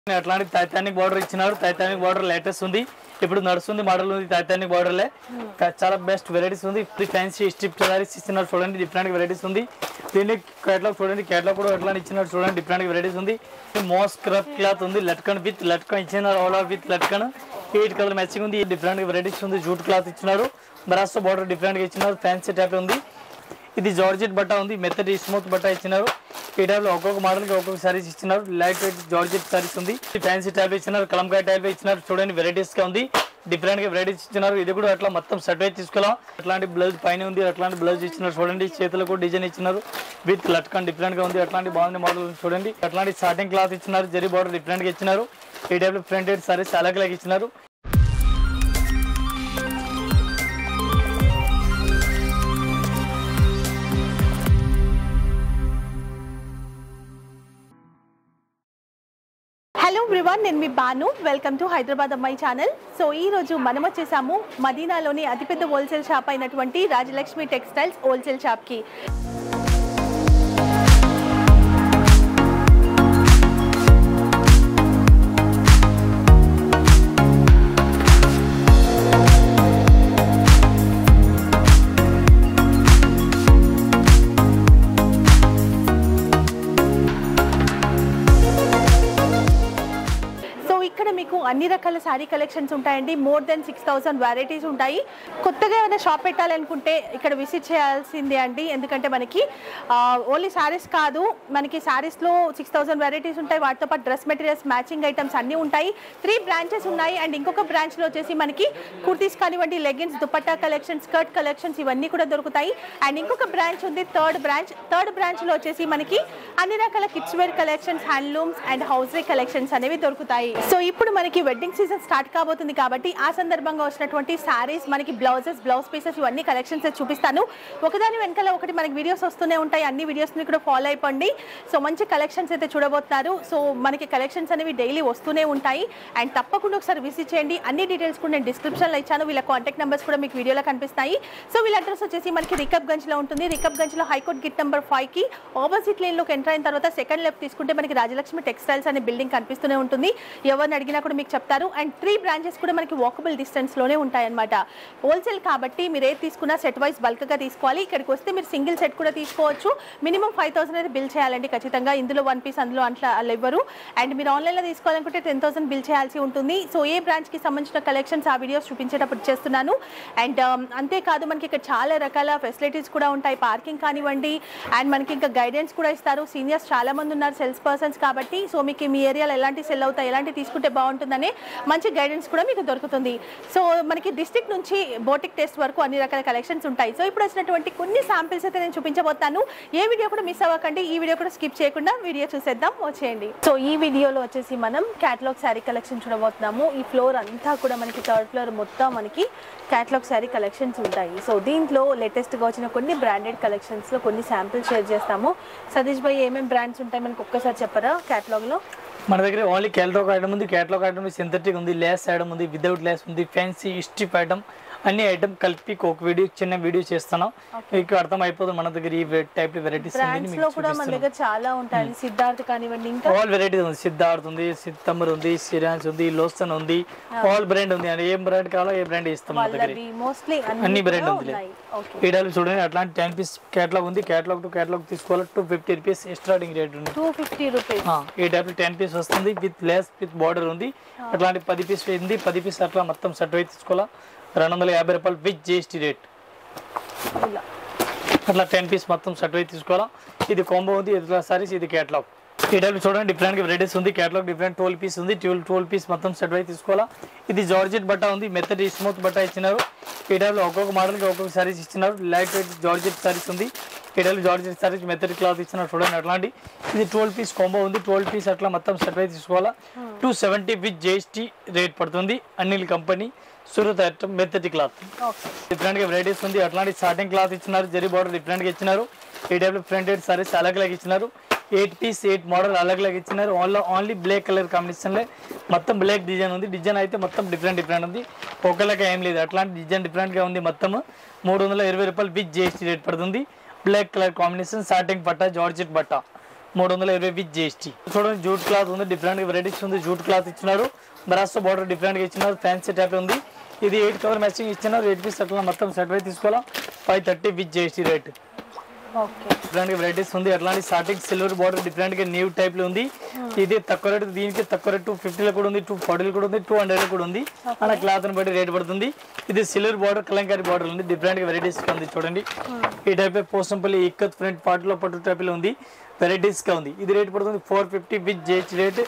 అట్లాంటి Titanic border ఇచ్చినారు Titanic border latest ఉంది ఇప్పుడు నడుస్తుంది మోడల్ ఉంది టైటానిక్ బార్డర్లే చాలా బెస్ట్ వెరైటీస్ ఉంది ఫ్యాన్సీ స్ట్రిప్ సారీస్ ఇచ్చినారు చూడండి డిఫరెంట్ వెరైటీస్ ఉంది దీన్ని కేటలాగ్ చూడండి కేటలాగ్ కూడా ఎట్లా ఇచ్చినారు చూడండి డిఫరెంట్ వెరైటీస్ ఉంది మోస్ క్రఫ్ క్లాత్ ఉంది లట్కన్ విత్ లట్కన్ ఇచ్చినారు all of with latkan eight colour matching ఉంది డిఫరెంట్ వెరైటీస్ ఉంది జూట్ క్లాత్ ఇచ్చినారు బ్రాస్ బార్డర్ డిఫరెంట్ గా ఇచ్చినారు ఫ్యాన్సీ టైప్ ఉంది ఇది జార్జెట్ బట్ట ఉంది మెత్తటి స్మూత్ బట్ట ఇచ్చినారు ఈ టైప్ లో ఒక్కొక్క మోడల్ కి ఒక్కొక్క సారీస్ ఇచ్చినారు లైట్ వెయిట్ జార్జెట్ సారీస్ ఉంది ఫ్యాన్సీ టైప్ ఇచ్చినారు కలంకాయ టైప్ ఇచ్చినారు చూడండి వెరైటీస్ గా ఉంది డిఫరెంట్ గా వెరైటీస్ ఇచ్చినారు ఇది కూడా అట్లా మొత్తం సెట్ అయితే తీసుకెళ్ళాం అట్లాంటి బ్లౌజ్ పైన ఉంది అట్లాంటి బ్లౌజ్ ఇచ్చినారు చూడండి చేతులకు డిజైన్ ఇచ్చినారు విత్ లట్కన్ డిఫరెంట్ గా ఉంది అట్లాంటి బాగుంది మోడల్ చూడండి అట్లాంటి స్టార్టింగ్ క్లాత్ ఇచ్చినారు జరీ బార్డర్ డిఫరెంట్ గా ఇచ్చినారు ఈ టైప్ లో ప్రింటెడ్ సారీస్ అలాగే అలాగే ఇచ్చినారు హలో ఎవ్రీవన్ నేను మీ బాను వెల్కమ్ టు హైదరాబాద్ అమ్మాయి ఛానల్ సో ఈ రోజు మనం వచ్చేసాము మదీనాలోని అతిపెద్ద హోల్సేల్ షాప్ అయినటువంటి రాజలక్ష్మి టెక్స్టైల్స్ హోల్సేల్ షాప్కి సో ఇక్కడ మీకు అన్ని రకాల శారీ కలెక్షన్స్ ఉంటాయండి more than six thousand varieties ఉంటాయి కొత్తగా ఏమైనా షాప్ పెట్టాలనుకుంటే ఇక్కడ విజిట్ చేయాల్సిందే అండి ఎందుకంటే మనకి ఓన్లీ శారీస్ కాదు మనకి శారీస్లో సిక్స్ థౌసండ్ వెరైటీస్ ఉంటాయి వాటితో పాటు డ్రెస్ మెటీరియల్స్ మ్యాచింగ్ ఐటమ్స్ అన్నీ ఉంటాయి త్రీ బ్రాంచెస్ ఉన్నాయి అండ్ ఇంకొక బ్రాంచ్లో వచ్చేసి మనకి కుర్తీస్ కానివ్వండి leggings dupatta collection skirt collections ఇవన్నీ కూడా దొరుకుతాయి అండ్ ఇంకొక బ్రాంచ్ ఉంది థర్డ్ బ్రాంచ్ థర్డ్ బ్రాంచ్లో వచ్చేసి మనకి అన్ని రకాల kids wear collections handlooms and hosiery collections అనేవి దొరుకుతాయి సో ఇప్పుడు మనకి వెడ్డింగ్ సీజన్ స్టార్ట్ కాబోతుంది కాబట్టి ఆ సందర్భంగా వచ్చినటువంటి శారీస్ మనకి బ్లౌజెస్ బ్లౌజ్ పీసెస్ ఇవన్నీ కలెక్షన్స్ చూపిస్తాను ఒకదాని వెనకాల ఒకటి మనకి వీడియోస్ వస్తూనే ఉంటాయి అన్ని వీడియోస్ని కూడా ఫాలో అయిపోండి సో మంచి కలెక్షన్స్ అయితే చూడబోతున్నారు సో మనకి కలెక్షన్స్ అనేవి డైలీ వస్తూనే ఉంటాయి అండ్ తప్పకుండా ఒకసారి విజిట్ చేయండి అన్ని డీటెయిల్స్ కూడా నేను డిస్క్రిప్షన్లో ఇచ్చాను వీళ్ళ కాంటాక్ట్ నెంబర్స్ కూడా మీకు వీడియోలో కనిపిస్తాయి సో వీళ్ళ అడ్రస్ వచ్చేసి మనకి రికబ్ గంజ్లో ఉంటుంది రికబ్ గంజ్లో హైకోర్ట్ గిట్ నెంబర్ ఫైవ్కి ఆపోజిట్ లైన్లోకి ఎంటర్ అయిన తర్వాత సెకండ్ లెఫ్ట్ తీసుకుంటే మనకి రాజలక్ష్మి టెక్స్టైల్స్ అనే బిల్డింగ్ కనిపిస్తూనే ఉంటుంది ఎవరిని అడిగినా కూడా మీకు చెప్తారు అండ్ త్రీ బ్రాంచెస్ కూడా మనకి వాకబుల్ డిస్టెన్స్లోనే ఉంటాయన్నమాట హోల్సేల్ కాబట్టి మీరు ఏది తీసుకున్నా సెట్ వైస్ బల్క్గా తీసుకోవాలి ఇక్కడికి వస్తే మీరు సింగిల్ సెట్ కూడా తీసుకోవచ్చు మినిమం ఫైవ్ థౌసండ్ అయితే బిల్ చేయాలండి ఖచ్చితంగా ఇందులో వన్ పీస్ అందులో అట్లా అలా ఇవ్వరు అండ్ మీరు ఆన్లైన్లో తీసుకోవాలనుకుంటే టెన్ థౌసండ్ బిల్ చేయాల్సి ఉంటుంది సో ఏ బ్రాంచ్కి సంబంధించిన కలెక్షన్స్ ఆ వీడియోస్ చూపించేటప్పుడు చేస్తున్నాను అండ్ అంతేకాదు మనకి ఇక్కడ చాలా రకాల ఫెసిలిటీస్ కూడా ఉంటాయి పార్కింగ్ కానివ్వండి అండ్ మనకి ఇంకా గైడెన్స్ కూడా ఇస్తారు సీనియర్స్ చాలా మంది ఉన్నారు సేల్స్ పర్సన్స్ కాబట్టి సో మీకు మీ ఏరియాలో ఎలాంటి సెల్ అవుతాయి ఎలాంటి తీసుకుంటే బాగుంటుందని మంచి గైడెన్స్ కూడా మీకు దొరుకుతుంది సో మనకి డిస్ట్రిక్ట్ నుంచి బోటిక్ టెస్ట్ వరకు అన్ని రకాల కలెక్షన్స్ ఉంటాయి సో ఇప్పుడు వచ్చినటువంటి కొన్ని శాంపిల్స్ అయితే నేను చూపించబోతాను ఏ వీడియో కూడా మిస్ అవ్వకండి ఈ వీడియో కూడా స్కిప్ చేయకుండా వీడియో చూసేద్దాం వచ్చేయండి సో ఈ వీడియోలో వచ్చేసి మనం క్యాటలాగ్ శారీ కలెక్షన్ చూడబోతున్నాము ఈ ఫ్లోర్ అంతా కూడా మనకి థర్డ్ ఫ్లోర్ మొత్తం మనకి క్యాటలాగ్ శారీ కలెక్షన్స్ ఉంటాయి సో దీంట్లో లేటెస్ట్గా వచ్చిన కొన్ని బ్రాండెడ్ కలెక్షన్స్లో కొన్ని శాంపిల్స్ షేర్ చేస్తాము సతీష్ భాయ్ ఏమేమి బ్రాండ్స్ ఉంటాయి మనకి ఒక్కసారి చెప్పరా క్యాటలాగ్లో మన దగ్గర ఓన్లీ క్యాటలాగ్ ఐటమ్ ఉంది క్యాటలాగ్ ఐటమ్ సింథటిక్ ఉంది లేస్ ఐటమ్ ఉంది వితౌట్ లేస్ ఉంది ఫ్యాన్సీ స్ట్రిప్ ఐటమ్ అన్ని ఐటమ్ కలిపి ఒక వీడియో చిన్న వీడియో చేస్తున్నాం మీకు అర్థం అయిపోతుంది మన దగ్గర ఈ టైప్ వెరైటీస్ బ్రాండ్స్ లో కూడా మన దగ్గర చాలా ఉంటాయి సిద్ధార్థ్ కానివ్వండి ఇంకా ఆల్ వెరైటీస్ ఉంది సిద్ధార్థ్ ఉంది సిత్తమర్ ఉంది సిరాన్స్ ఉంది లోసన్ ఉంది ఆల్ బ్రాండ్ ఉంది అని ఏం బ్రాండ్ కావాలో ఏ బ్రాండ్ ఇస్తాం మన దగ్గర వాళ్ళవి మోస్ట్లీ అన్ని అన్ని brand కూడా ఉంది. ఉన్నాయి ఓకే ఈ టైప్ చూడండి అట్లాంటి టెన్ పీస్ క్యాటలాగ్ ఉంది క్యాటలాగ్ టు క్యాటలాగ్ తీసుకోవాలి two fifty rupees starting rate ఉంది టూ ఫిఫ్టీ రూపీస్ ఆ, ఈ టైప్ టెన్ పీస్ వస్తుంది విత్ లెస్ విత్ బార్డర్ ఉంది అట్లాంటి పది పీస్ ఉంది పది పీస్ అట్లా మొత్తం సెట్ అయితే తీసుకోవాలా రెండు వందల యాభై రూపాయలు విత్ జిఎస్టీ రేట్ ఇలా అట్లా టెన్ పీస్ మొత్తం సెట్ అయితే తీసుకోవాలా ఇది కాంబో ఉంది ఇట్లా సారీస్ ఇది క్యాటలాగ్ ఈ టైప్ చూడండి డిఫరెంట్ వెరైటీస్ ఉంది క్యాటలాగ్ డిఫరెంట్ ట్వెల్వ్ పీస్ ఉంది ట్వెల్వ్ ట్వెల్వ్ పీస్ మొత్తం సెట్ అయితే తీసుకోవాలా ఇది జార్జెట్ బట్ట ఉంది మెత్తటి స్మూత్ బట్ట ఇచ్చినారు ఈ టైప్లో ఒక్కొక్క మోడల్కి ఒక్కొక్క సారీస్ ఇచ్చినారు లైట్ వెయిట్ జార్జెట్ సారీస్ ఉంది ఈ టైప్లో జార్జెట్ సారీస్ మెత్తటి క్లాత్ ఇచ్చినారు చూడండి అట్లాంటి ఇది ట్వెల్వ్ పీస్ కాంబో ఉంది ట్వెల్వ్ పీస్ అట్లా మొత్తం సెట్ అయితే తీసుకోవాలా two seventy with GST rate పడుతుంది అనిల్ కంపెనీ సూరత్ ఐటమ్ మెత్తటి క్లాత్ ఓకే డిఫరెంట్ గా వెరైటీస్ ఉంది అట్లాంటి స్టార్టింగ్ క్లాత్ ఇచ్చినారు జరీ బార్డర్ డిఫరెంట్ గా ఇచ్చినారు ఈ టైప్ లో ప్రింటెడ్ సారీస్ అలగ్ లాగా ఇచ్చినారు ఎయిట్ పీస్ ఎయిట్ మోడల్ అలగ్ లాగా ఇచ్చినారు only only black colour combination లో మొత్తం బ్లాక్ డిజైన్ ఉంది డిజైన్ అయితే మొత్తం డిఫరెంట్ డిఫరెంట్ ఉంది ఒకలాగా ఏం లేదు అట్లాంటి డిజైన్ డిఫరెంట్ గా ఉంది మొత్తం మూడు వందల ఇరవై రూపాయలు విత్ జిఎస్టీ రేట్ పడుతుంది బ్లాక్ కలర్ కాంబినేషన్ స్టార్టింగ్ పట్ట జార్జెట్ బట్ట మూడు వందల ఇరవై విత్ జిఎస్టీ చూడండి జూట్ క్లాత్ ఉంది డిఫరెంట్ వెరైటీస్ ఉంది జూట్ క్లాత్ ఇచ్చినారు బ్రాస్తో బార్డర్ డిఫరెంట్గా ఇచ్చినారు ఫ్యాన్సీ టైప్ ఉంది ఇది ఎయిట్ కలర్ మ్యాచింగ్ ఇచ్చినారు ఎయిట్ పీస్ అట్లా మొత్తం సెట్ అయితే తీసుకోవాలా five thirty with GST rate okay different varieties ఉంది అట్లాంటి స్టార్టింగ్ సిల్వర్ బార్డర్ డిఫరెంట్ గా న్యూ టైప్ లో ఉంది ఇది తక్కువ రేట్ దీనికి తక్కువ రేట్ టూ ఫిఫ్టీలో కూడా ఉంది టూ ఫార్టీలో కూడా ఉంది టూ హండ్రెడ్ కూడా ఉంది అలా క్లాత్ ని బట్టి రేట్ పడుతుంది ఇది సిల్వర్ బార్డర్ కలంకారీ బార్డర్ ఉంది డిఫరెంట్ వెరైటీస్ ఉంది చూడండి ఈ type Pochampally ikat front part లో పట్టు టైప్ లో ఉంది వెరైటీస్ గా ఉంది ఇది రేట్ పడుతుంది ఫోర్ ఫిఫ్టీ విత్ జేహెచ్ రేట్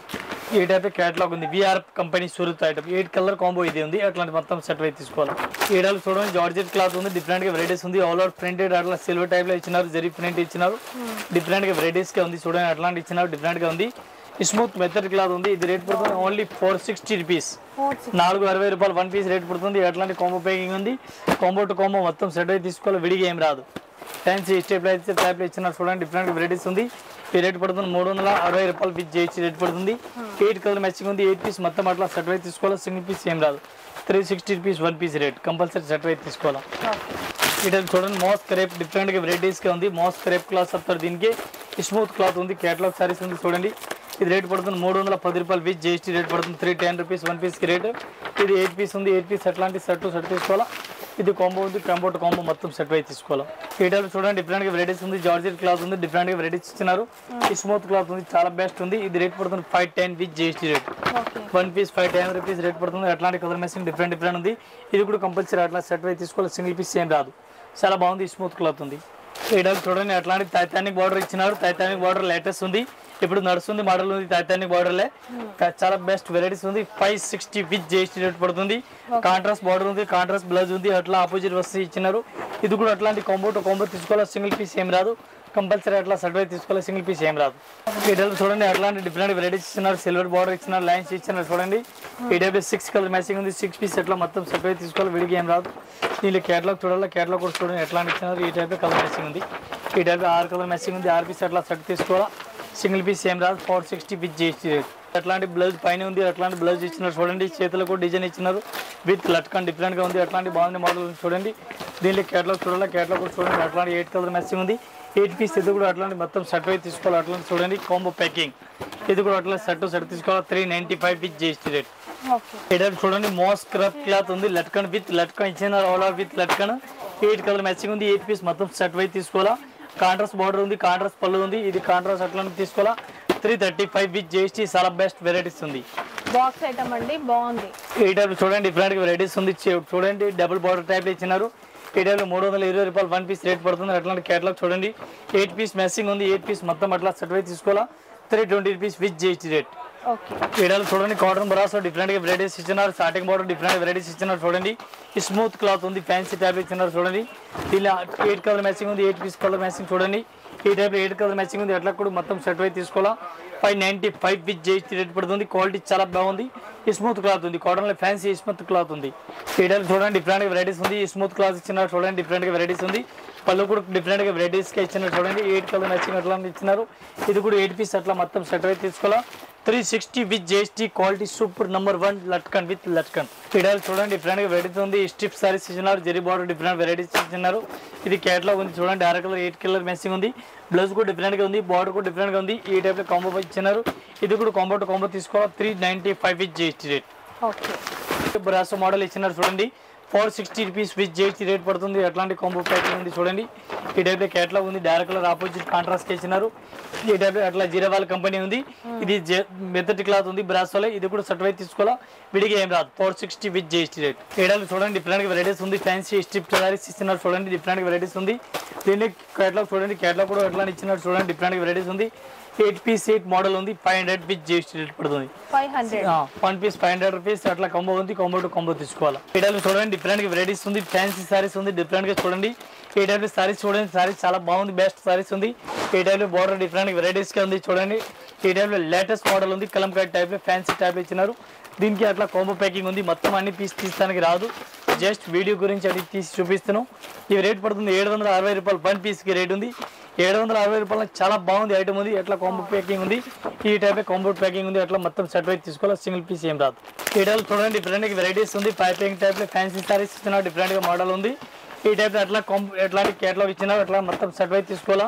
ఈ టైప్ క్యాటలాగ్ ఉంది VR company Surat item eight colour combo ఇది ఉంది అట్లాంటి మొత్తం సెట్ అయితే తీసుకోవాలి ఈడలు చూడండి జార్జెట్ క్లాత్ ఉంది డిఫరెంట్ గా వెరైటీస్ ఉంది ఆల్ ఓవర్ ప్రింటెడ్ అట్లా సిల్వర్ టైప్ లో ఇచ్చినారు జరీ ప్రింట్ ఇచ్చినారు డిఫరెంట్ గా వెరైటీస్ గా ఉంది చూడండి అట్లాంటి ఇచ్చినారు డిఫరెంట్ గా ఉంది స్మూత్ మెథడ్ క్లాత్ ఉంది ఇది రేట్ పడుతుంది only four sixty rupees four నాలుగు అరవై రూపాయలు వన్ పీస్ రేట్ పడుతుంది అట్లాంటి కాంబో ప్యాకింగ్ ఉంది కాంబో టు కాంబో మొత్తం సెట్ అయితే తీసుకోవాలి విడిగా ఏం రాదు ఫ్యాన్సీ స్టేప్ అయితే టైప్ ఇచ్చినారు చూడండి డిఫరెంట్ వెరైటీస్ ఉంది ఈ రేట్ పడుతుంది మూడు వందల అరవై రూపాయలు విత్ చేసి రేట్ పడుతుంది ఎయిట్ కలర్ మ్యాచింగ్ ఉంది ఎయిట్ పీస్ మొత్తం అట్లా సెట్ అయితే తీసుకోవాలి సింగిల్ పీస్ ఏం రాదు three sixty rupees one piece rate compulsory set అయితే తీసుకోవాలి ఇక్కడ చూడండి మోస్ క్రేప్ డిఫరెంట్ గా వెరైటీస్ గా ఉంది మోస్ క్రేప్ క్లాత్ చెప్తారు దీనికి స్మూత్ క్లాత్ ఉంది కేటలాగ్ సారీస్ ఉంది చూడండి ఇది రేట్ పడుతుంది మూడు వందల పది రూపాయలు విత్ జిఎస్టీ రేట్ పడుతుంది త్రీ టెన్ రూపీస్ వన్ పీస్కి రేట్ ఇది ఎయిట్ పీస్ ఉంది ఎయిట్ పీస్ అట్లాంటి సెట్ సెట్ తీసుకోవాలా ఇది కాంబో ఉంది కాంబో టు కాంబో మొత్తం సెట్ అయితే తీసుకోవాలా ఈ టైప్ చూడండి డిఫరెంట్ గా వెరైటీస్ ఉంది జార్జెట్ క్లాత్ ఉంది డిఫరెంట్ గా వెరైటీస్ ఇచ్చినారు ఈ స్మూత్ క్లాత్ ఉంది చాలా బెస్ట్ ఉంది ఇది రేట్ పడుతుంది five ten with GST rate okay one piece five ten rupees rate పడుతుంది అట్లాంటి కలర్ మ్యాచింగ్ డిఫరెంట్ డిఫరెంట్ ఉంది ఇది కూడా కంపల్సరీ అట్లా సెట్ అయితే తీసుకోవాలి సింగిల్ పీస్ ఏం రాదు చాలా బాగుంది స్మూత్ క్లాత్ ఉంది ఈ డబ్బు చూడండి అట్లాంటి టైటానిక్ బార్డర్ ఇచ్చినారు టైటానిక్ బార్డర్ లేటెస్ట్ ఉంది ఇప్పుడు నడుస్తుంది మోడల్ ఉంది టైటానిక్ బార్డర్లే చాలా బెస్ట్ వెరైటీస్ ఉంది five sixty with GST rate పడుతుంది కాంట్రాస్ట్ బార్డర్ ఉంది కాంట్రాస్ట్ బ్లౌజ్ ఉంది అట్లా ఆపోజిట్ వస్తు ఇచ్చినారు ఇది కూడా అట్లాంటి కాంబో టు కాంబో తీసుకోవాలి సింగిల్ పీస్ ఏం రాదు కంపల్సరీ అట్లా సర్టిఫైడ్ తీసుకోవాలి సింగిల్ పీస్ ఏం రాదు ఈ డబ్బు చూడండి అట్లాంటి డిఫరెంట్ వెరైటీస్ ఇచ్చినారు సిల్వర్ బార్డర్ ఇచ్చినారు లైన్స్ ఇచ్చినారు చూడండి ఈ డబ్బు సిక్స్ కలర్ మ్యాచింగ్ ఉంది సిక్స్ పీస్ ఎట్లా మొత్తం సర్టిఫైడ్ తీసుకోవాలి విడిగా ఏం రాదు దీనిలో కేటలాగ్ చూడాలి కేటలాగ్ కూడా చూడండి ఎట్లా ఇచ్చినారు ఈ టైప్ కలర్ మ్యాచింగ్ ఉంది ఈ టైప్ ఆరు కలర్ మ్యాచింగ్ ఉంది ఆరు పీస్ అట్లా సెట్ తీసుకోవాలా సింగిల్ పీస్ ఏం రాదు four sixty with GST rate అట్లాంటి బ్లౌజ్ పైన ఉంది అట్లాంటి బ్లౌజ్ ఇచ్చినారు చూడండి చేతులకు డిజైన్ ఇచ్చినారు విత్ లట్కన్ డిఫరెంట్ గా ఉంది అట్లాంటి బాగుంది మోడల్ ఉంది చూడండి దీనిలో కేటలాగ్ చూడాలి కేటలాగ్ కూడా చూడండి అట్లాంటి ఎయిట్ కలర్ మ్యాచింగ్ ఉంది ఎయిట్ పీస్ ఇది కూడా అట్లాంటి మొత్తం సెట్ అయితే తీసుకోవాలి అట్లాంటి చూడండి కాంబో ప్యాకింగ్ ఇది కూడా అట్లా సెట్ సెట్ తీసుకోవాలి three ninety five with GST rate okay ఇక్కడ చూడండి మోస్ క్రప్ క్లాత్ ఉంది లట్కన్ విత్ లట్కన్ ఇచ్చిన all of with latkan eight colour matching ఉంది ఎయిట్ పీస్ మొత్తం సెట్ వైపు తీసుకోవాలా కాంట్రాస్ట్ బార్డర్ ఉంది కాంట్రాస్ట్ పళ్ళు ఉంది ఇది కాంట్రాస్ట్ అట్లా తీసుకోవాలా three thirty five with GST చాలా బెస్ట్ వెరైటీస్ ఉంది బాక్స్ ఐటమ్ అండి బాగుంది ఈ టైప్ చూడండి డిఫరెంట్ వెరైటీస్ ఉంది చూ- చూడండి డబుల్ బార్డర్ టైప్ ఇచ్చినారు ఈ టైప్ మూడు వందల ఇరవై రూపాయలు వన్ పీస్ రేట్ పడుతుంది అట్లాంటి కేటలాగ్ చూడండి ఎయిట్ పీస్ మ్యాచింగ్ ఉంది ఎయిట్ పీస్ మొత్తం అట్లా సెట్ వైపు తీసుకోవాలా three twenty rupees with GST rate okay ఈడలు చూడండి కాటన్ బ్రాస్ డిఫరెంట్ గా వెరైటీస్ ఇచ్చినారు స్టార్టింగ్ బార్డర్ డిఫరెంట్ వెరైటీస్ ఇచ్చినారు చూడండి ఈ స్మూత్ క్లాత్ ఉంది ఫ్యాన్సీ టైప్ ఇచ్చినారు చూడండి ఇలా ఎయిట్ కలర్ మ్యాచింగ్ ఉంది ఎయిట్ పీస్ కలర్ మ్యాచింగ్ చూడండి ఈ టైప్ ఎయిట్ కలర్ మ్యాచింగ్ ఉంది అట్లా కూడా మొత్తం సెట్ అయితే తీసుకోవాలా five ninety five with GST rate పడుతుంది క్వాలిటీ చాలా బాగుంది ఈ స్మూత్ క్లాత్ ఉంది కాటన్ లో ఫ్యాన్సీ స్మూత్ క్లాత్ ఉంది ఈడలు చూడండి డిఫరెంట్ గా వెరైటీస్ ఉంది ఈ స్మూత్ క్లాత్ ఇచ్చినారు చూడండి డిఫరెంట్ గా వెరైటీస్ ఉంది పళ్ళు కూడా డిఫరెంట్ గా వెరైటీస్ గా ఇచ్చినారు చూడండి ఎయిట్ కలర్ మ్యాచింగ్ అట్లా ఇచ్చినారు ఇది కూడా ఎయిట్ పీస్ అట్లా మొత్తం సెట్ అయితే తీసుకోవాలా three sixty with GST quality super number one latkan with latkan ఇడాలు చూడండి డిఫరెంట్ గా వెరైటీస్ ఉంది స్ట్రిప్ సారీస్ ఇచ్చినారు జెరీ బార్డర్ డిఫరెంట్ వెరైటీస్ ఇచ్చినారు ఇది కేటలాగ్ ఉంది చూడండి ఆరు కలర్ ఎయిట్ కలర్ మ్యాచింగ్ ఉంది బ్లౌజ్ కూడా డిఫరెంట్ గా ఉంది బార్డర్ కూడా డిఫరెంట్ గా ఉంది ఈ టైప్ లో కాంబో ఇచ్చినారు ఇది కూడా కాంబో టు కాంబో తీసుకోవాలి three ninety five with GST rate okay బ్రాసో మోడల్ ఇచ్చినారు చూడండి ఫోర్ సిక్స్టీ రూపీస్ విత్ జేహెచ్ రేట్ పడుతుంది అట్లాంటి కాంబో ప్యాకింగ్ ఉంది చూడండి ఈ టైప్ క్యాట్లాగ్ ఉంది డైరెక్ట్ కలర్ ఆపోజిట్ కాంట్రాస్ట్ ఇచ్చినారు ఈ టైప్ అట్లా జీరవాల్ కంపెనీ ఉంది ఇది మెథడ్ క్లాత్ ఉంది బ్రాసోలో ఇది కూడా సర్టిఫై తీసుకోవాలా విడిగా ఏం రాదు four sixty with GST rate ఏడాది చూడండి డిఫరెంట్ వెరైటీస్ ఉంది ఫ్యాన్సీ స్ట్రిప్ సారీస్ ఇచ్చినారు చూడండి డిఫరెంట్ వెరైటీస్ ఉంది దీన్ని క్యాట్లాగ్ చూడండి క్యాట్లాగ్ కూడా ఎట్లా ఇచ్చినారు చూడండి డిఫరెంట్ వెరైటీస్ ఉంది ఎయిట్ పీస్ ఎయిట్ మోడల్ ఉంది five hundred with GST rate పడుతుంది five hundred one piece five hundred rupees అట్లా కంబో ఉంది కంబో టు కంబో తీసుకోవాలి ఈడలు చూడండి డిఫరెంట్ గా వెరైటీస్ ఉంది ఫ్యాన్సీ సారీస్ ఉంది డిఫరెంట్ గా చూడండి ఈ టైప్ సారీస్ చూడండి సారీస్ చాలా బాగుంది బెస్ట్ సారీస్ ఉంది ఈ టైప్ బార్డర్ డిఫరెంట్ వెరైటీస్ గా ఉంది చూడండి ఈ టైప్ లేటెస్ట్ మోడల్ ఉంది కలంకాయ టైప్ లో ఫ్యాన్సీ టైప్ ఇచ్చినారు దీనికి అట్లా కాంబో ప్యాకింగ్ ఉంది మొత్తం అన్ని పీస్ తీస్తానికి రాదు జస్ట్ వీడియో గురించి అది తీసి చూపిస్తున్నాం ఈ రేట్ పడుతుంది ఏడు వందల అరవై రూపాయలు వన్ పీస్ కి రేట్ ఉంది ఏడు వందల అరవై రూపాయలకు చాలా బాగుంది ఐటమ్ ఉంది ఎట్లా కాంబో ప్యాకింగ్ ఉంది ఈ టైప్ కాంబో ప్యాకింగ్ ఉంది అట్లా మొత్తం సెట్ వైపు తీసుకోవాలి సింగిల్ పీస్ ఏం రాదు ఈ టైప్ చూడండి డిఫరెంట్ వెరైటీస్ ఉంది పైపింగ్ టైప్ లో ఫ్యాన్సీ సారీస్ ఇచ్చిన డిఫరెంట్ గా మోడల్ ఉంది ఈ టైప్ అట్లా కాంబో ఎట్లాంటి కేటలాగ్ ఇచ్చినా అట్లా మొత్తం సెట్ వైపు తీసుకోవాలా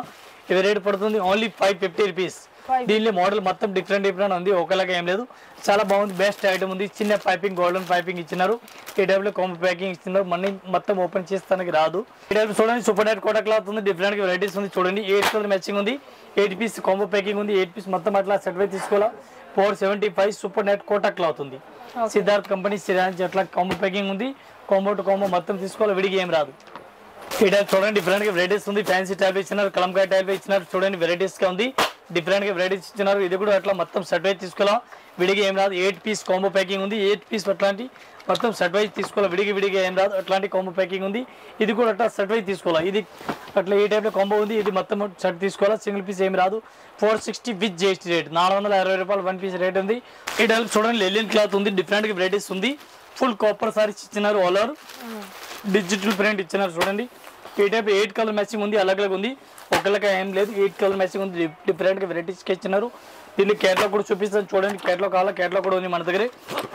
ఇవి రేట్ పడుతుంది only five fifty rupees Five. దీనిలో మోడల్ మొత్తం డిఫరెంట్ డిఫరెంట్ ఉంది ఒకలాగా ఏం లేదు చాలా బాగుంది బెస్ట్ ఐటమ్ ఉంది చిన్న పైపింగ్ గోల్డెన్ పైపింగ్ ఇచ్చినారు ఈ టైప్లో కొమ్మ ప్యాకింగ్ ఇచ్చినారు మనీ మొత్తం ఓపెన్ చేస్తానికి రాదు ఈ టైప్ చూడండి సూపర్ నెట్ కోట క్లాత్ ఉంది డిఫరెంట్ వెరైటీస్ ఉంది చూడండి ఎయిట్ కలర్ మ్యాచింగ్ ఉంది ఎయిట్ పీస్ కాంబో ప్యాకింగ్ ఉంది ఎయిట్ పీస్ మొత్తం అట్లా సెట్ వై తీసుకోవాలా four seventy five super net Kota cloth ఉంది సిద్ధార్థ్ కంపెనీ సిరాంజ్ అట్లా కాంబో ప్యాకింగ్ ఉంది కాంబో టు కాంబో మొత్తం తీసుకోవాలి విడిగి ఏం రాదు ఈ టైప్ చూడండి డిఫరెంట్ గా వెరైటీస్ ఉంది ఫ్యాన్సీ టైప్ ఇచ్చినారు కలంకాయ టైప్ ఇచ్చినారు చూడండి వెరైటీస్ గా ఉంది డిఫరెంట్ గా వెరైటీస్ ఇచ్చినారు ఇది కూడా అట్లా మొత్తం సెట్ వైజ్ తీసుకోవాలా విడిగా ఏం రాదు ఎయిట్ పీస్ కాంబో ప్యాకింగ్ ఉంది ఎయిట్ పీస్ అట్లాంటి మొత్తం సెట్ వైజ్ తీసుకోవాలి విడిగి విడిగా ఏం రాదు అట్లాంటి కాంబో ప్యాకింగ్ ఉంది ఇది కూడా అట్లా సెట్ వైజ్ తీసుకోవాలి ఇది అట్లా ఈ టైప్ లో కాంబో ఉంది ఇది మొత్తం సెట్ తీసుకోవాలా సింగిల్ పీస్ ఏం రాదు four sixty with GST rate నాలుగు వందల అరవై రూపాయలు వన్ పీస్ రేట్ ఉంది ఈ టైప్ చూడండి లెలిన్ క్లాత్ ఉంది డిఫరెంట్ గా వెరైటీస్ ఉంది ఫుల్ కాపర్ సారీస్ ఇచ్చినారు ఆల్ ఓవర్ డిజిటల్ ప్రింట్ ఇచ్చినారు చూడండి ఈ టైప్ ఎయిట్ కలర్ మ్యాచింగ్ ఉంది అలగ్ అలగ్ ఉంది ఒకళ్ళకి ఏం లేదు ఎయిట్ కలర్ మ్యాచింగ్ ఉంది డిఫరెంట్ గా వెరైటీస్ ఇచ్చినారు దీన్ని కేటలాగ్ కూడా చూపిస్తాను చూడండి కేటలాగ్ కావాలా కేటలాగ్ కూడా ఉంది మన దగ్గర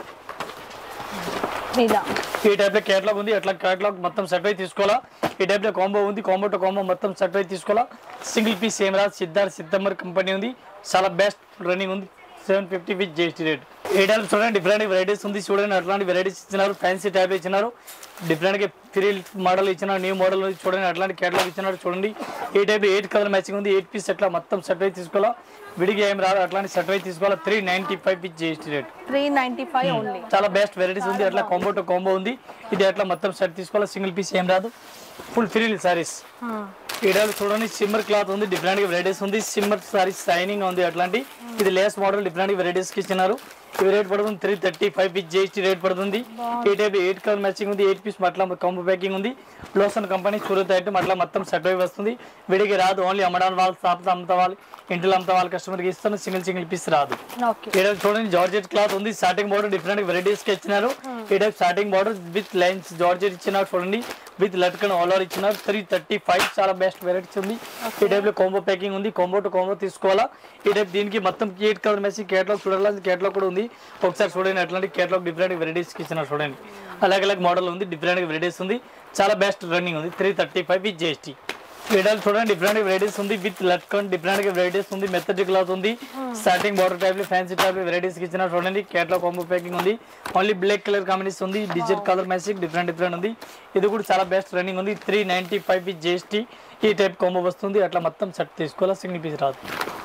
ఇలా ఈ టైప్ లో కేటలాగ్ ఉంది అట్లా కేటలాగ్ మొత్తం సెట్ అయి తీసుకోవాలా ఈ టైప్ లో కాంబో ఉంది కాంబో టు కాంబో మొత్తం సెట్ అయి తీసుకోవాలా సింగిల్ పీస్ ఏం రాదు సిద్ధార్థ్ సిద్ధమ్మర్ కంపెనీ ఉంది చాలా బెస్ట్ రన్నింగ్ ఉంది seven fifty with GST rate ఏ టైప్ చూడండి డిఫరెంట్ వెరైటీస్ ఉంది చూడండి అట్లాంటి వెరైటీస్ ఇచ్చినారు ఫ్యాన్సీ టైప్ ఇచ్చినారు డిఫరెంట్ గా త్రీ మోడల్ ఇచ్చినారు న్యూ మోడల్ ఉంది చూడండి అట్లాంటి కేటలాగ్ ఇచ్చినారు చూడండి ఈ టైప్ ఎయిట్ కలర్ మ్యాచింగ్ ఉంది ఎయిట్ పీస్ అట్లా మొత్తం సెట్ అయి తీసుకోవాలా విడిగా ఏం రాదు అట్లాంటి సెట్ అయి తీసుకోవాలా three ninety five with GST rate three ninety five only చాలా బెస్ట్ వెరైటీస్ ఉంది అట్లా కాంబో టు కాంబో ఉంది ఇది అట్లా మొత్తం సెట్ తీసుకోవాలి సింగిల్ పీస్ ఏం రాదు ఫుల్ ఫ్రీ సారీస్ ఈడాలు చూడండి సిమ్మర్ క్లాత్ ఉంది డిఫరెంట్ గా వెరైటీస్ ఉంది సిమ్మర్ సారీస్ షైనింగ్ ఉంది అట్లాంటి ఇది లేస్ మోడల్ డిఫరెంట్ వెరైటీస్ కి ఇచ్చినారు ఇవి రేట్ పడుతుంది three thirty five piece GST rate పడుతుంది ఈ టైప్ ఎయిట్ కలర్ మ్యాచింగ్ ఉంది ఎయిట్ పీస్ అట్లా కాంబో ప్యాకింగ్ ఉంది లోసన్ కంపెనీ సూరత్ ఐటమ్ అట్లా మొత్తం సెట్ అయి వస్తుంది విడిగి రాదు ఓన్లీ అమ్మడానికి వాళ్ళు షాప్ అమ్ముతా వాళ్ళు ఇంట్లో అమ్ముతా వాళ్ళ కస్టమర్కి ఇస్తాను సింగిల్ సింగిల్ పీస్ రాదు ఓకే ఇక్కడ చూడండి జార్జెట్ క్లాత్ ఉంది స్టార్టింగ్ బార్డర్ డిఫరెంట్ వెరైటీస్ కి ఇచ్చినారు ఈ type starting border with lines georgette ఇచ్చినారు చూడండి విత్ లట్కన్ ఆల్ ఓవర్ ఇచ్చినారు త్రీ థర్టీ ఫైవ్ చాలా బెస్ట్ వెరైటీస్ ఉంది ఈ టైప్ లో కాంబో ప్యాకింగ్ ఉంది కాంబో టు కాంబో తీసుకోవాలా ఈ టైప్ దీనికి మొత్తం ఎయిట్ కలర్ మెస్సి కేటలాగ్ చూడాలి కేటలాగ్ కూడా ఉంది ఒకసారి చూడండి అట్లాంటి కేటలాగ్ డిఫరెంట్ వెరైటీస్ కి ఇచ్చినారు చూడండి అలాగ్ అలాగ్ మోడల్ ఉంది డిఫరెంట్ వెరైటీస్ ఉంది చాలా బెస్ట్ రన్నింగ్ ఉంది three thirty five with GST వీడియోలు చూడండి డిఫరెంట్ వెరైటీస్ ఉంది విత్ లట్కన్ డిఫరెంట్ గా వెరైటీస్ ఉంది మెథడ్ క్లాత్ ఉంది starting border type fancy type varieties ఇచ్చిన చూడండి కేటలాగ్ కాంబో ప్యాకింగ్ ఉంది ఓన్లీ బ్లాక్ కలర్ కాంబినేషన్ ఉంది digital colour matching different different ఉంది ఇది కూడా చాలా బెస్ట్ రన్నింగ్ ఉంది three ninety five with GST ఈ టైప్ కాంబో వస్తుంది అట్లా మొత్తం సెట్ తీసుకోవాలి సింగిల్ పీస్ రాదు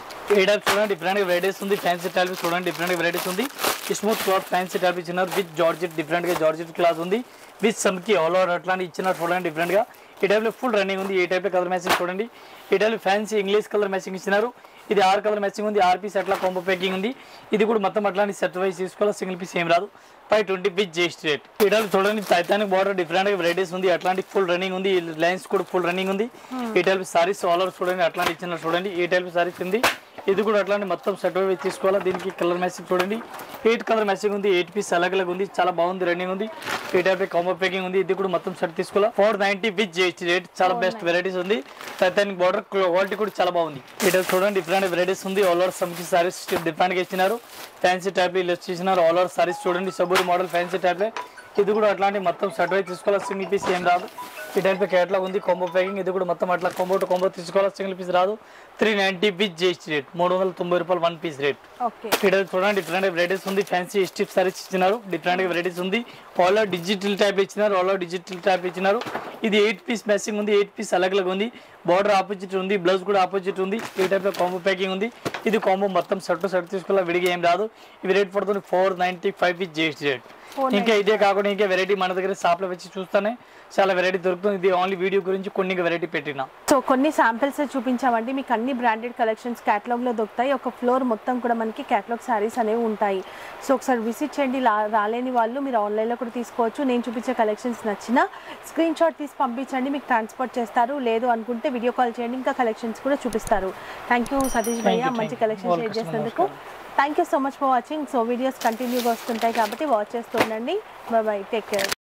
ఈ టైప్ చూడండి డిఫరెంట్ వెరైటీస్ ఉంది ఫ్యాన్సీ టైప్ చూడండి డిఫరెంట్ వెరైటీస్ ఉంది స్మూత్ క్లాత్ ఫ్యాన్సీ టైప్ ఇచ్చినారు విత్ జార్జెట్ డిఫరెంట్ గా జార్జెట్ క్లాత్ ఉంది విత్ సమ్కి ఆల్ ఓవర్ అట్లాంటి ఇచ్చినారు చూడండి డిఫరెంట్ గా ఈ టైప్ లో ఫుల్ రన్నింగ్ ఉంది ఈ టైప్ లో కలర్ మ్యాచింగ్ చూడండి ఈ type fancy English colour matching ఇచ్చినారు ఇది ఆర్ కలర్ మ్యాచింగ్ ఉంది ఆర్ పీస్ అట్లా కాంబో ప్యాకింగ్ ఉంది ఇది కూడా మొత్తం అట్లాంటి సెట్ వైజ్ తీసుకోవాలి సింగిల్ పీస్ ఏం రాదు five twenty piece GST rate ఈ టైప్ చూడండి టైటానిక్ బార్డర్ డిఫరెంట్ గా వెరైటీస్ ఉంది అట్లాంటి ఫుల్ రన్నింగ్ ఉంది లైన్స్ కూడా ఫుల్ రన్నింగ్ ఉంది ఈ టైప్ సారీస్ ఆల్ ఓవర్ చూడండి అట్లాంటి ఇచ్చిన చూడండి ఈ టైప్ సారీస్ ఉంది ఇది కూడా అట్లాంటి మొత్తం సెట్ వైజ్ తీసుకోవాలా దీనికి కలర్ మ్యాచింగ్ చూడండి ఎయిట్ కలర్ మ్యాచింగ్ ఉంది ఎయిట్ పీస్ అలగ్ అలగ్ ఉంది చాలా బాగుంది రన్నింగ్ ఉంది ఈ టైప్ కాంబో ప్యాకింగ్ ఉంది ఇది కూడా మొత్తం సెట్ తీసుకోవాలా four ninety with GST rate చాలా బెస్ట్ వెరైటీస్ ఉంది టైటానిక్ బార్డర్ క్వాలిటీ కూడా చాలా బాగుంది ఈ టైప్ చూడండి డిఫరెంట్ వెరైటీస్ ఉంది ఆల్ ఓవర్ సమ్కి సారీస్ డిఫరెంట్ గా ఇచ్చినారు ఫ్యాన్సీ టైప్ ఇలా ఇచ్చినారు ఆల్ ఓవర్ సారీస్ చూడండి సబూరి మోడల్ ఫ్యాన్సీ టైప్ ఇది కూడా అట్లాంటి మొత్తం సెట్ వైజ్ తీసుకోవాలి సింగిల్ పీస్ ఏం రాదు ఈ టైప్ కేటలాగ్ ఉంది కాంబో ప్యాకింగ్ ఇది కూడా మొత్తం అట్లా కాంబో టు కాంబో తీసుకోవాలి సింగిల్ పీస్ రాదు three ninety piece GST rate మూడు వందల తొంభై రూపాయలు వన్ పీస్ రేట్ ఓకే ఇక్కడ చూడండి డిఫరెంట్ వెరైటీస్ ఉంది ఫ్యాన్సీ స్టిప్ సారీస్ ఇచ్చినారు డిఫరెంట్ వెరైటీస్ ఉంది ఆల్ డిజిటల్ టైప్ ఇచ్చినారు ఆల్ డిజిటల్ టైప్ ఇచ్చినారు ఇది ఎయిట్ పీస్ మ్యాచింగ్ ఉంది ఎయిట్ పీస్ అలగ్ అలగ్ ఉంది బార్డర్ ఆపోజిట్ ఉంది బ్లౌజ్ కూడా ఆపోజిట్ ఉంది ఈ టైప్ లో కాంబో ప్యాకింగ్ ఉంది ఇది కాంబో మొత్తం సెట్ సెట్ తీసుకోవాలి విడిగా ఏం రాదు ఇవి రేట్ పడుతుంది four ninety five piece GST rate ఇంకా ఇదే కాకుండా ఇంకా వెరైటీ మన దగ్గర షాప్ లో వచ్చి చూస్తానే చాలా వెరైటీ దొరుకుతుంది ఇది ఓన్లీ వీడియో గురించి కొన్ని వెరైటీ పెట్టినా సో కొన్ని శాంపిల్స్ చూపించామండి మీకు అన్ని బ్రాండెడ్ కలెక్షన్స్ క్యాటలాగ్లో దొరుకుతాయి ఒక ఫ్లోర్ మొత్తం కూడా మనకి క్యాటలాగ్ శారీస్ అనేవి ఉంటాయి సో ఒకసారి విజిట్ చేయండి లా- రాలేని వాళ్ళు మీరు ఆన్లైన్లో కూడా తీసుకోవచ్చు నేను చూపించే కలెక్షన్స్ నచ్చిన స్క్రీన్ షాట్ తీసి పంపించండి మీకు ట్రాన్స్పోర్ట్ చేస్తారు లేదు అనుకుంటే వీడియో కాల్ చేయండి ఇంకా కలెక్షన్స్ కూడా చూపిస్తారు థ్యాంక్ యూ సతీష్ Thank భయ్య you, మంచి thank you. Collection share Welcome, చేసినందుకు thank you so much for watching so videos కంటిన్యూగా వస్తుంటాయి కాబట్టి వాచ్ చేస్తూ ఉండండి బాయ్ టేక్ కేర్